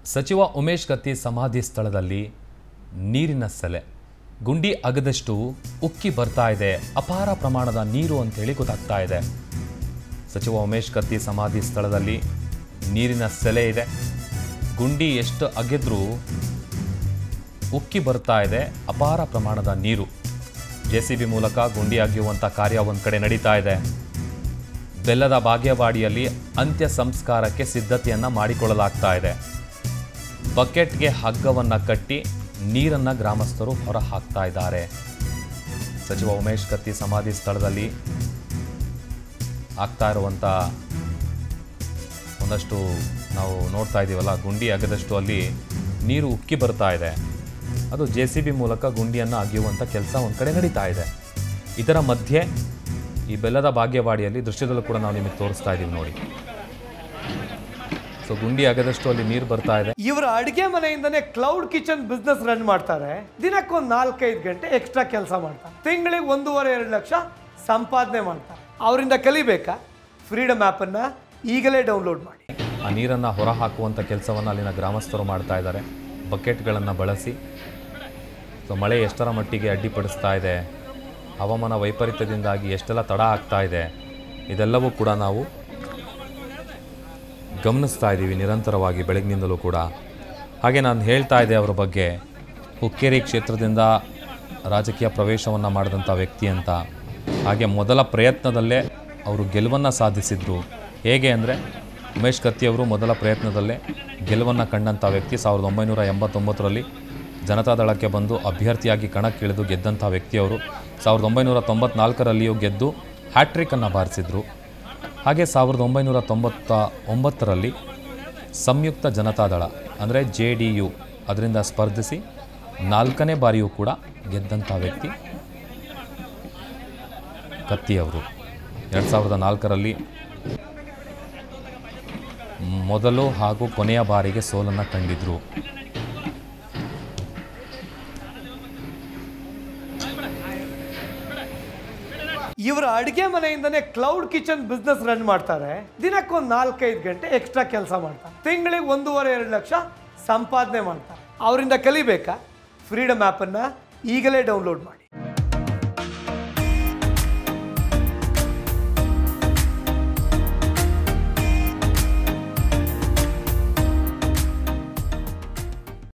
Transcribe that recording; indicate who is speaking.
Speaker 1: ಸಚಿವ ಉಮೇಶ್ ಕತ್ತಿ ಸಮಾಧಿ ಸ್ಥಳದಲ್ಲಿ ನೀರಿನ ಸೆಲೆ ಗುಂಡಿ ಅಗದಷ್ಟು ಉಕ್ಕಿ ಬರ್ತಾ ಇದೆ ಅಪಾರ ಪ್ರಮಾಣದ ನೀರು ಅಂತೇಳಿ ಗೊತ್ತಾಗ್ತಾ ಇದೆ ಸಚಿವ ಉಮೇಶ್ ಕತ್ತಿ ಸಮಾಧಿ ಸ್ಥಳದಲ್ಲಿ ನೀರಿನ ಸೆಲೆ ಇದೆ ಗುಂಡಿ ಎಷ್ಟು ಅಗೆದ್ರೂ ಉಕ್ಕಿ ಬರ್ತಾ ಇದೆ ಅಪಾರ ಪ್ರಮಾಣದ ನೀರು ಜೆ ಸಿ ಬಿ ಮೂಲಕ ಗುಂಡಿ ಅಗೆಯುವಂಥ ಕಾರ್ಯ ಒಂದು ಕಡೆ ನಡೀತಾ ಇದೆ ಬೆಲ್ಲದ ಬಾಗೇವಾಡಿಯಲ್ಲಿ ಅಂತ್ಯ ಸಂಸ್ಕಾರಕ್ಕೆ ಸಿದ್ಧತೆಯನ್ನು ಮಾಡಿಕೊಳ್ಳಲಾಗ್ತಾ ಇದೆ ಬಕೆಟ್ಗೆ ಹಗ್ಗವನ್ನು ಕಟ್ಟಿ ನೀರನ್ನು ಗ್ರಾಮಸ್ಥರು ಹೊರ ಹಾಕ್ತಾ ಇದ್ದಾರೆ ಸಚಿವ ಉಮೇಶ್ ಕತ್ತಿ ಸಮಾಧಿ ಸ್ಥಳದಲ್ಲಿ ಆಗ್ತಾ ಇರುವಂಥ ಒಂದಷ್ಟು ನಾವು ನೋಡ್ತಾ ಇದ್ದೀವಲ್ಲ ಗುಂಡಿ ಅಗದಷ್ಟು ಅಲ್ಲಿ ನೀರು ಉಕ್ಕಿ ಬರ್ತಾ ಇದೆ ಅದು ಜೆ ಸಿ ಬಿ ಮೂಲಕ ಗುಂಡಿಯನ್ನು ಅಗೆಯುವಂಥ ಕೆಲಸ ಒಂದು ಕಡೆ ನಡೀತಾ ಇದೆ ಇದರ ಮಧ್ಯೆ ಈ ಬೆಲ್ಲದ ಭಾಗ್ಯವಾಡಿಯಲ್ಲಿ ದೃಶ್ಯದಲ್ಲೂ ಕೂಡ ನಾವು ನಿಮಗೆ ತೋರಿಸ್ತಾ ಇದ್ದೀವಿ ನೋಡಿ ಸೊ ಗುಂಡಿ ಅಗದಷ್ಟು ಅಲ್ಲಿ ನೀರು ಬರ್ತಾ ಇದೆ
Speaker 2: ಇವರ ಅಡುಗೆ ಮನೆಯಿಂದನೇ ಕ್ಲೌಡ್ ಕಿಚನ್ ಬಿಸ್ನೆಸ್ ರನ್ ಮಾಡ್ತಾರೆ ದಿನಕ್ಕೊಂದು ನಾಲ್ಕೈದು ಗಂಟೆ ಎಕ್ಸ್ಟ್ರಾ ಕೆಲಸ ಮಾಡ್ತಾರೆ ತಿಂಗಳಿಗೆ ಒಂದೂವರೆ ಎರಡು ಲಕ್ಷ ಸಂಪಾದನೆ ಮಾಡ್ತಾರೆ ಅವರಿಂದ ಕಲಿಬೇಕಾ ಫ್ರೀಡಮ್ ಆ್ಯಪನ್ನು ಈಗಲೇ ಡೌನ್ಲೋಡ್ ಮಾಡಿ
Speaker 1: ಆ ನೀರನ್ನು ಹೊರ ಹಾಕುವಂಥ ಕೆಲಸವನ್ನು ಅಲ್ಲಿನ ಗ್ರಾಮಸ್ಥರು ಮಾಡ್ತಾ ಇದ್ದಾರೆ ಬಕೆಟ್ಗಳನ್ನು ಬಳಸಿ ಸೊ ಮಳೆ ಎಷ್ಟರ ಮಟ್ಟಿಗೆ ಅಡ್ಡಿಪಡಿಸ್ತಾ ಇದೆ ಹವಾಮಾನ ವೈಪರೀತ್ಯದಿಂದಾಗಿ ಎಷ್ಟೆಲ್ಲ ತಡ ಆಗ್ತಾ ಇದೆ ಇದೆಲ್ಲವೂ ಕೂಡ ನಾವು ಗಮನಿಸ್ತಾ ಇದ್ದೀವಿ ನಿರಂತರವಾಗಿ ಬೆಳಗಿನಿಂದಲೂ ಕೂಡ ಹಾಗೆ ನಾನು ಹೇಳ್ತಾ ಇದ್ದೆ ಅವರ ಬಗ್ಗೆ ಹುಕ್ಕೇರಿ ಕ್ಷೇತ್ರದಿಂದ ರಾಜಕೀಯ ಪ್ರವೇಶವನ್ನು ಮಾಡಿದಂಥ ವ್ಯಕ್ತಿ ಅಂತ ಹಾಗೆ ಮೊದಲ ಪ್ರಯತ್ನದಲ್ಲೇ ಅವರು ಗೆಲುವನ್ನು ಸಾಧಿಸಿದರು ಹೇಗೆ ಅಂದರೆ ಉಮೇಶ್ ಕತ್ತಿ ಅವರು ಮೊದಲ ಪ್ರಯತ್ನದಲ್ಲೇ ಗೆಲುವನ್ನು ಕಂಡಂಥ ವ್ಯಕ್ತಿ ಸಾವಿರದ ಒಂಬೈನೂರ ಎಂಬತ್ತೊಂಬತ್ತರಲ್ಲಿ ಜನತಾದಳಕ್ಕೆ ಬಂದು ಅಭ್ಯರ್ಥಿಯಾಗಿ ಕಣಕ್ಕಿಳಿದು ಗೆದ್ದಂಥ ವ್ಯಕ್ತಿಯವರು ಸಾವಿರದ ಒಂಬೈನೂರ ತೊಂಬತ್ನಾಲ್ಕರಲ್ಲಿಯೂ ಗೆದ್ದು ಹ್ಯಾಟ್ರಿಕನ್ನು ಬಾರಿಸಿದರು ಹಾಗೆ ಸಾವಿರದ ಒಂಬೈನೂರ ತೊಂಬತ್ತ ಒಂಬತ್ತರಲ್ಲಿ ಸಂಯುಕ್ತ ಜನತಾದಳ ಅಂದರೆ ಜೆ ಡಿ ಯು ಅದರಿಂದ ಸ್ಪರ್ಧಿಸಿ ನಾಲ್ಕನೇ ಬಾರಿಯೂ ಕೂಡ ಗೆದ್ದಂಥ ವ್ಯಕ್ತಿ ಕತ್ತಿಯವರು ಎರಡು ಸಾವಿರದ ನಾಲ್ಕರಲ್ಲಿ ಮೊದಲು ಹಾಗೂ ಕೊನೆಯ ಬಾರಿಗೆ ಸೋಲನ್ನು ಕಂಡಿದ್ರು
Speaker 2: ಇವರ ಅಡುಗೆ ಮನೆಯಿಂದನೇ ಕ್ಲೌಡ್ ಕಿಚನ್ ಬಿಸ್ನೆಸ್ ರನ್ ಮಾಡ್ತಾರೆ ದಿನಕ್ಕೊಂದು ನಾಲ್ಕೈದು ಗಂಟೆ ಎಕ್ಸ್ಟ್ರಾ ಕೆಲಸ ಮಾಡ್ತಾರೆ ತಿಂಗಳಿಗೆ ಒಂದೂವರೆ ಎರಡು ಲಕ್ಷ ಸಂಪಾದನೆ ಮಾಡ್ತಾರೆ ಅವರಿಂದ ಕಲಿಬೇಕಾ ಫ್ರೀಡಮ್ ಆ್ಯಪನ್ನು ಈಗಲೇ ಡೌನ್ಲೋಡ್ ಮಾಡಿ